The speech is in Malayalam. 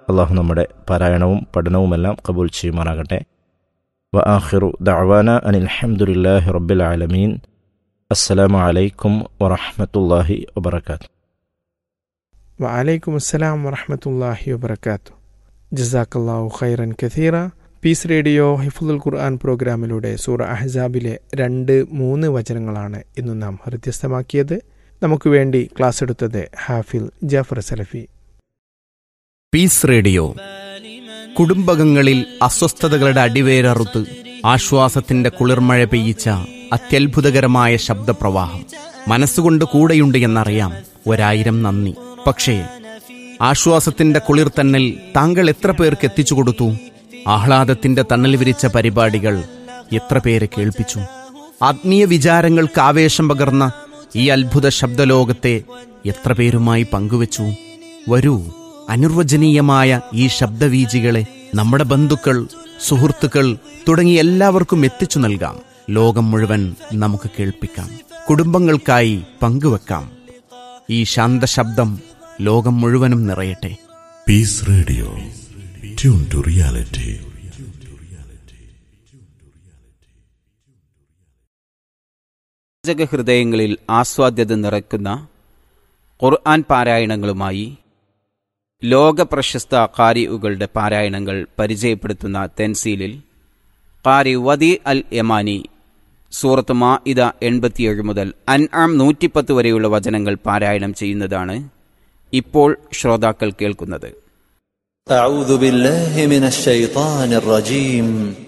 അള്ളാഹു നമ്മുടെ പാരായണവും പഠനവുമെല്ലാം കബൂൽ ചെയ്യുമാറാകട്ടെ വ ആഖിറു ദഅവാന അനിൽ ഹംദുലില്ലാഹി റബ്ബിൽ ആലമീൻ അസ്സലാമു അലൈക്കും വറഹ്മത്തുള്ളാഹി വബറകാതുഹു വലൈക്കും അസ്സലാം വറഹമത്തല്ലാഹി വബർക്കാത്തു ജസാക്കല്ലാഹു ഖൈറൻ കഥീറ പീസ് റേഡിയോ ഹിഫുൽ ഖുർആൻ പ്രോഗ്രാമിലൂടെ സൂറ അഹ്സാബിലെ രണ്ട് മൂന്ന് വചനങ്ങളാണ് ഇന്ന് നാം ഹൃദ്യസ്ഥമാക്കിയത് നമുക്ക് വേണ്ടി ക്ലാസ് എടുത്തത് ഹാഫിൽ ജാഫർ സലഫി പീസ് റേഡിയോ കുടുംബകങ്ങളിൽ അസ്വസ്ഥതകളുടെ അടിവേരറുത്ത് ആശ്വാസത്തിന്റെ കുളിർമഴ പെയ്യിച്ച അത്യത്ഭുതകരമായ ശബ്ദപ്രവാഹം മനസ്സുകൊണ്ട് കൂടെയുണ്ട് എന്നറിയാം ഒരായിരം നന്ദി പക്ഷേ ആശ്വാസത്തിന്റെ കുളിർ തന്നൽ താങ്കൾ എത്ര പേർക്ക് എത്തിച്ചു കൊടുത്തു ആഹ്ലാദത്തിന്റെ തണൽ വിരിച്ച പരിപാടികൾ എത്ര പേരെ കേൾപ്പിച്ചു ആത്മീയ വിചാരങ്ങൾക്ക് ആവേശം പകർന്ന ഈ അത്ഭുത ശബ്ദലോകത്തെ എത്ര പേരുമായി പങ്കുവച്ചു വരൂ അനിർവചനീയമായ ഈ ശബ്ദവീജികളെ നമ്മുടെ ബന്ധുക്കൾ സുഹൃത്തുക്കൾ തുടങ്ങി എല്ലാവർക്കും എത്തിച്ചു നൽകാം ലോകം മുഴുവൻ നമുക്ക് കേൾപ്പിക്കാം കുടുംബങ്ങൾക്കായി പങ്കുവെക്കാം ഈ ശാന്തശബ്ദം ലോകം മുഴുവനും നിറയട്ടെ Peace Radio. Tune to reality. ഹൃദയങ്ങളിൽ ആസ്വാദ്യത നിറയ്ക്കുന്ന ഖുർആൻ പാരായണങ്ങളുമായി ലോക പ്രശസ്ത കാരിയുകളുടെ പാരായണങ്ങൾ പരിചയപ്പെടുത്തുന്ന തെൻസീലിൽ കാരി വദി അൽ യമാനി സൂറത്ത് മാ ഇത എൺപത്തിയേഴ് മുതൽ അൻആം നൂറ്റിപ്പത്ത് വരെയുള്ള വചനങ്ങൾ പാരായണം ചെയ്യുന്നതാണ് ഇപ്പോൾ ശ്രോതാക്കൾ കേൾക്കുന്നത് أعوذ بالله من الشيطان الرجيم